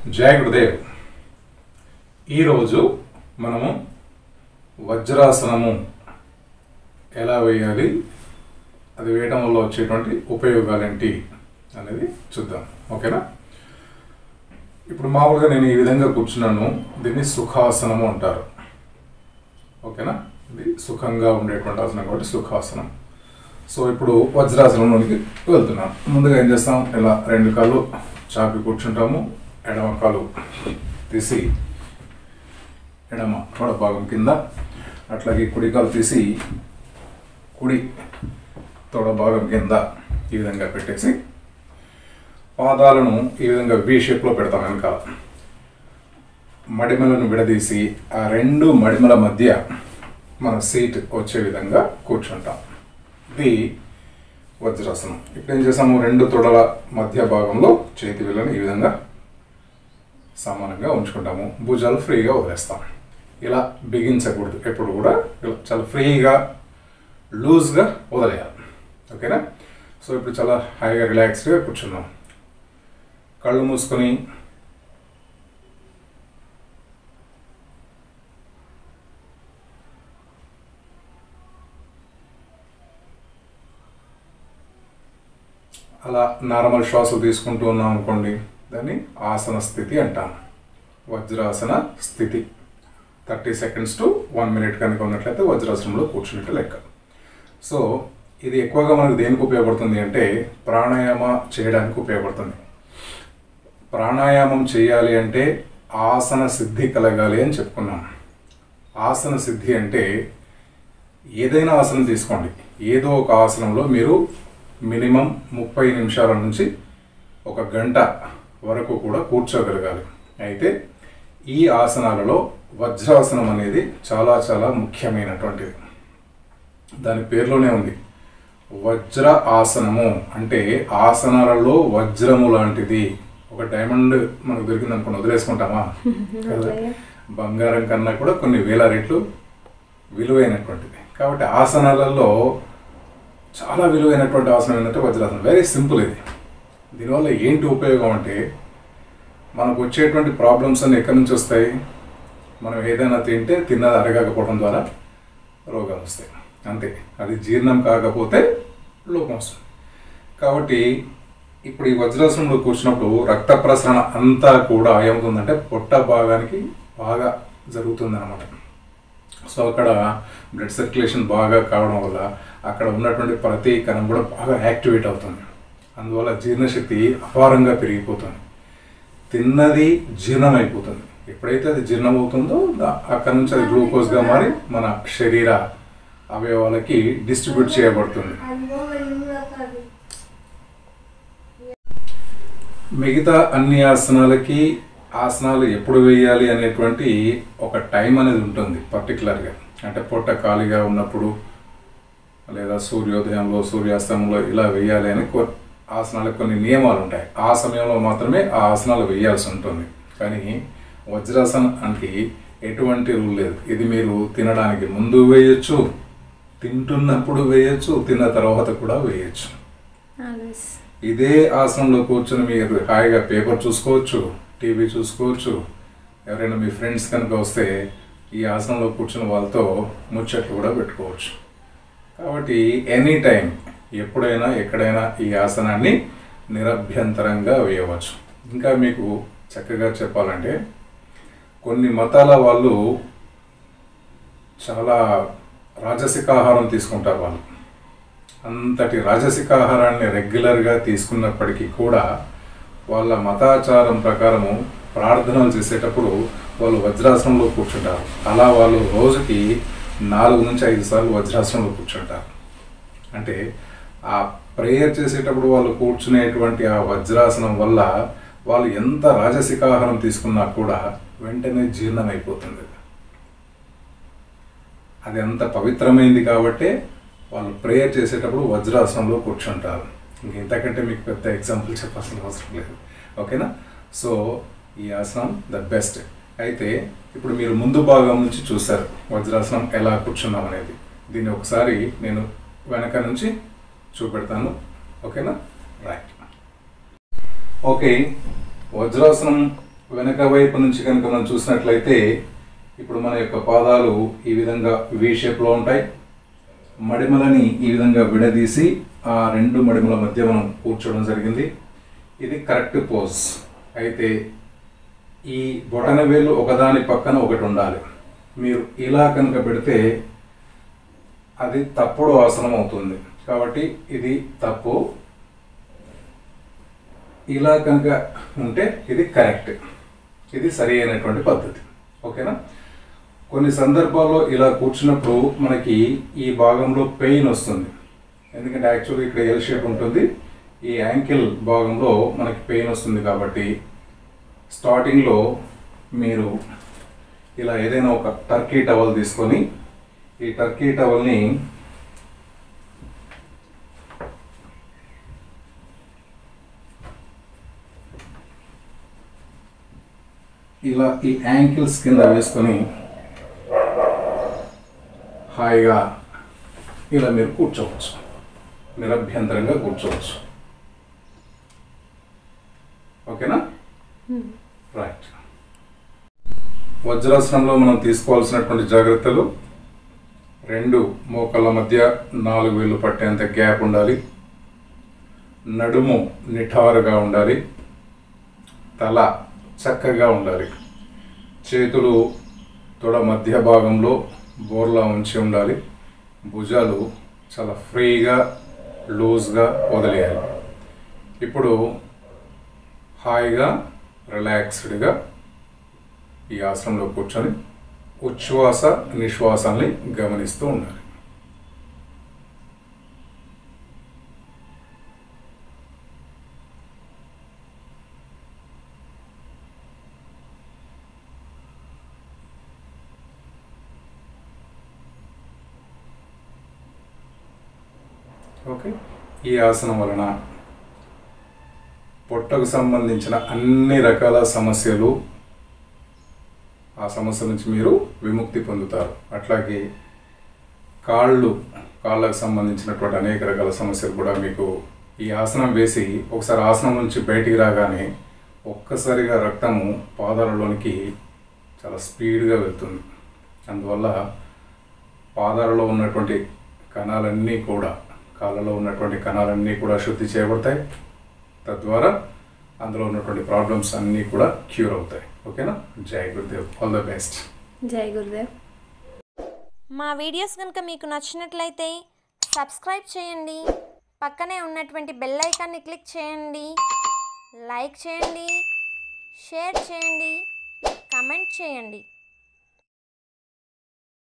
జయ గురుదేవ్ ఈరోజు మనము వజ్రాసనము ఎలా వేయాలి అది వేయడం వల్ల వచ్చేటువంటి ఉపయోగాలు ఏంటి అనేది చూద్దాం ఓకేనా ఇప్పుడు మామూలుగా నేను ఈ విధంగా కూర్చున్నాను దీన్ని సుఖాసనము అంటారు ఓకేనా ఇది సుఖంగా ఉండేటువంటి ఆసనం కాబట్టి సుఖాసనం సో ఇప్పుడు వజ్రాసనంలోనికి వెళ్తున్నాం ముందుగా ఏం చేస్తాం ఇలా రెండు కాళ్ళు చాపి కూర్చుంటాము ఎడమ కాలు తీసి ఎడమ తొడ భాగం కింద అట్లాగే కుడి కాలు తీసి కుడి తొడ భాగం కింద ఈ విధంగా పెట్టేసి పాదాలను ఈ విధంగా వి షేప్లో పెడతాం వెనకాల మడిమలను విడదీసి ఆ రెండు మడిమల మధ్య మన సీట్ వచ్చే విధంగా కూర్చుంటాం ఇది వజ్రాసనం ఇప్పుడు ఏం చేసాము రెండు తొడల మధ్య భాగంలో చేతి వేళ్ళని ఈ విధంగా సమానంగా ఉంచుకుంటాము భుజాలు ఫ్రీగా వదిలేస్తాం ఇలా బిగించకూడదు ఎప్పుడు కూడా ఇలా చాలా ఫ్రీగా లూజ్గా వదిలేయాలి ఓకేనా సో ఇప్పుడు చాలా హాయిగా రిలాక్స్డ్గా కూర్చున్నాం కళ్ళు మూసుకొని అలా నార్మల్ శ్వాసలు తీసుకుంటూ ఉన్నాం అనుకోండి దాన్ని ఆసన స్థితి అంటాం వజ్రాసన స్థితి thirty seconds to one minute కనుక ఉన్నట్లయితే వజ్రాసనంలో కూర్చున్నట్టు లెక్క సో ఇది ఎక్కువగా మనకు దేనికి ఉపయోగపడుతుంది అంటే ప్రాణాయామ చేయడానికి ఉపయోగపడుతుంది ప్రాణాయామం చేయాలి అంటే ఆసన సిద్ధి కలగాలి అని చెప్పుకున్నాం ఆసన సిద్ధి అంటే ఏదైనా ఆసనం తీసుకోండి ఏదో ఒక ఆసనంలో మీరు మినిమం ముప్పై నిమిషాల నుంచి ఒక గంట వరకు కూడా కూర్చోగలగాలి అయితే ఈ ఆసనాలలో వజ్రాసనం అనేది చాలా చాలా ముఖ్యమైనటువంటిది దాని పేరులోనే ఉంది వజ్ర ఆసనము అంటే ఆసనాలలో వజ్రము లాంటిది ఒక డైమండ్ మనకు దొరికింది అనుకుని వదిలేసుకుంటామా కదా బంగారం కన్నా కూడా కొన్ని వేల రెట్లు విలువైనటువంటిది కాబట్టి ఆసనాలలో చాలా విలువైనటువంటి ఆసనం ఏంటంటే వజ్రాసనం వెరీ సింపుల్ ఇది దీనివల్ల ఏంటి ఉపయోగం అంటే మనకు వచ్చేటువంటి ప్రాబ్లమ్స్ అన్ని ఎక్కడి నుంచి వస్తాయి మనం ఏదైనా తింటే తిన్నది అరగకపోవడం ద్వారా రోగాలు వస్తాయి అంతే అది జీర్ణం కాకపోతే లోపం వస్తుంది కాబట్టి ఇప్పుడు ఈ వజ్రాసనంలో కూర్చున్నప్పుడు రక్త ప్రసరణ అంతా కూడా ఏమవుతుందంటే పొట్ట భాగానికి బాగా జరుగుతుంది అనమాట సో అక్కడ బ్లడ్ సర్క్యులేషన్ బాగా కావడం వల్ల అక్కడ ఉన్నటువంటి ప్రతి కణం కూడా బాగా యాక్టివేట్ అవుతుంది అందువల్ల జీర్ణశక్తి అపారంగా పెరిగిపోతుంది తిన్నది జీర్ణం అయిపోతుంది ఎప్పుడైతే అది జీర్ణం అవుతుందో దా- అక్కడ నుంచి అది గ్లూకోజ్గా మారి మన శరీర అవయవాలకి డిస్ట్రిబ్యూట్ చేయబడుతుంది మిగతా అన్ని ఆసనాలకి ఆసనాలు ఎప్పుడు వేయాలి అనేటువంటి ఒక టైం అనేది ఉంటుంది పర్టికులర్గా అంటే పొట్ట ఖాళీగా ఉన్నప్పుడు లేదా సూర్యోదయంలో సూర్యాస్తమంలో ఇలా వేయాలి అని కొ ఆసనాలకు కొన్ని నియమాలు ఉంటాయి ఆ సమయంలో మాత్రమే ఆ ఆసనాలు వేయాల్సి ఉంటుంది కానీ వజ్రాసనానికి ఎటువంటి రూల్ లేదు ఇది మీరు తినడానికి ముందు వేయొచ్చు తింటున్నప్పుడు వేయొచ్చు తిన్న తర్వాత కూడా వేయొచ్చు ఆల్వేస్ ఇదే ఆసనంలో కూర్చొని మీరు హాయిగా పేపర్ చూసుకోవచ్చు టీవీ చూసుకోవచ్చు ఎవరైనా మీ ఫ్రెండ్స్ కనుక వస్తే ఈ ఆసనంలో కూర్చుని వాళ్ళతో ముచ్చట్లు కూడా పెట్టుకోవచ్చు కాబట్టి ఎనీ టైం ఎప్పుడైనా ఎక్కడైనా ఈ ఆసనాన్ని నిరభ్యంతరంగా వేయవచ్చు ఇంకా మీకు చక్కగా చెప్పాలంటే కొన్ని మతాల వాళ్ళు చాలా రాజసిక ఆహారం తీసుకుంటారు వాళ్ళు అంతటి రాజసిక ఆహారాన్ని రెగ్యులర్గా తీసుకున్నప్పటికీ కూడా వాళ్ళ మతాచారం ప్రకారము ప్రార్థనలు చేసేటప్పుడు వాళ్ళు వజ్రాసనంలో కూర్చుంటారు అలా వాళ్ళు రోజుకి నాలుగు నుంచి ఐదు సార్లు వజ్రాసనంలో కూర్చుంటారు అంటే ఆ ప్రేయర్ చేసేటప్పుడు వాళ్ళు కూర్చునేటువంటి ఆ వజ్రాసనం వల్ల వాళ్ళు ఎంత రాజసిక ఆహారం తీసుకున్నా కూడా వెంటనే జీర్ణం అయిపోతుంది అది అంత పవిత్రమైంది కాబట్టే వాళ్ళు ప్రేయర్ చేసేటప్పుడు వజ్రాసనంలో కూర్చుంటారు ఇంక ఇంతకంటే మీకు పెద్ద ఎగ్జాంపుల్ చెప్పాల్సిన అవసరం లేదు ఓకేనా సో ఈ ఆసనం ద బెస్ట్ అయితే ఇప్పుడు మీరు ముందు భాగం నుంచి చూశారు వజ్రాసనం ఎలా కూర్చున్నాం అనేది దీన్ని ఒకసారి నేను వెనక నుంచి చూపెడతాను ఓకేనా రైట్ ఓకే వజ్రాసనం వెనక వైపు నుంచి కనుక మనం చూసినట్లయితే ఇప్పుడు మన యొక్క పాదాలు ఈ విధంగా వి షేప్లో ఉంటాయి మడిమలని ఈ విధంగా విడదీసి ఆ రెండు మడిమల మధ్య మనం కూర్చోవడం జరిగింది ఇది కరెక్ట్ పోజ్ అయితే ఈ బొటన వేలు ఒకదాని పక్కన ఒకటి ఉండాలి మీరు ఇలా కనుక పెడితే అది తప్పుడు ఆసనం అవుతుంది కాబట్టి ఇది తప్పు ఇలా కనుక ఉంటే ఇది కరెక్ట్ ఇది సరి అయినటువంటి పద్ధతి ఓకేనా కొన్ని సందర్భాల్లో ఇలా కూర్చున్నప్పుడు మనకి ఈ భాగంలో పెయిన్ వస్తుంది ఎందుకంటే యాక్చువల్గా ఇక్కడ ఎల్ షేప్ ఉంటుంది ఈ యాంకిల్ భాగంలో మనకి పెయిన్ వస్తుంది కాబట్టి స్టార్టింగ్లో మీరు ఇలా ఏదైనా ఒక టర్కీ టవల్ తీసుకొని ఈ టర్కీ టవల్ని ఇలా ఈ యాంకిల్స్ కింద వేసుకొని హాయిగా ఇలా మీరు కూర్చోవచ్చు నిరభ్యంతరంగా కూర్చోవచ్చు ఓకేనా రైట్ వజ్రాసనంలో మనం తీసుకోవాల్సినటువంటి జాగ్రత్తలు రెండు మోకాళ్ళ మధ్య నాలుగు వేలు పట్టేంత గ్యాప్ ఉండాలి నడుము నిఠారుగా ఉండాలి తల చక్కగా ఉండాలి చేతులు తొడ మధ్య భాగంలో బోర్లా ఉంచి ఉండాలి భుజాలు చాలా ఫ్రీగా లూజ్గా వదిలేయాలి ఇప్పుడు హాయిగా రిలాక్స్డ్గా ఈ ఆసనంలో కూర్చొని ఉచ్ఛ్వాస నిశ్వాసాన్ని గమనిస్తూ ఉండాలి ఓకే ఈ ఆసనం వలన పొట్టకు సంబంధించిన అన్ని రకాల సమస్యలు ఆ సమస్య నుంచి మీరు విముక్తి పొందుతారు అట్లాగే కాళ్ళు కాళ్ళకు సంబంధించినటువంటి అనేక రకాల సమస్యలు కూడా మీకు ఈ ఆసనం వేసి ఒకసారి ఆసనం నుంచి బయటికి రాగానే ఒక్కసారిగా రక్తము పాదాలలోనికి చాలా స్పీడ్గా వెళ్తుంది అందువల్ల పాదాలలో ఉన్నటువంటి కణాలన్నీ కూడా కాళ్ళలో ఉన్నటువంటి కణాలన్నీ కూడా శుద్ధి చేయబడతాయి తద్వారా అందులో ఉన్నటువంటి ప్రాబ్లమ్స్ అన్నీ కూడా క్యూర్ అవుతాయి ఓకేనా జై గురుదేవ్ ఆల్ ద బెస్ట్ జై గురుదేవ్ మా వీడియోస్ కనుక మీకు నచ్చినట్లయితే సబ్స్క్రైబ్ చేయండి పక్కనే ఉన్నటువంటి బెల్ ఐకాన్ని క్లిక్ చేయండి లైక్ చేయండి షేర్ చేయండి కమెంట్ చేయండి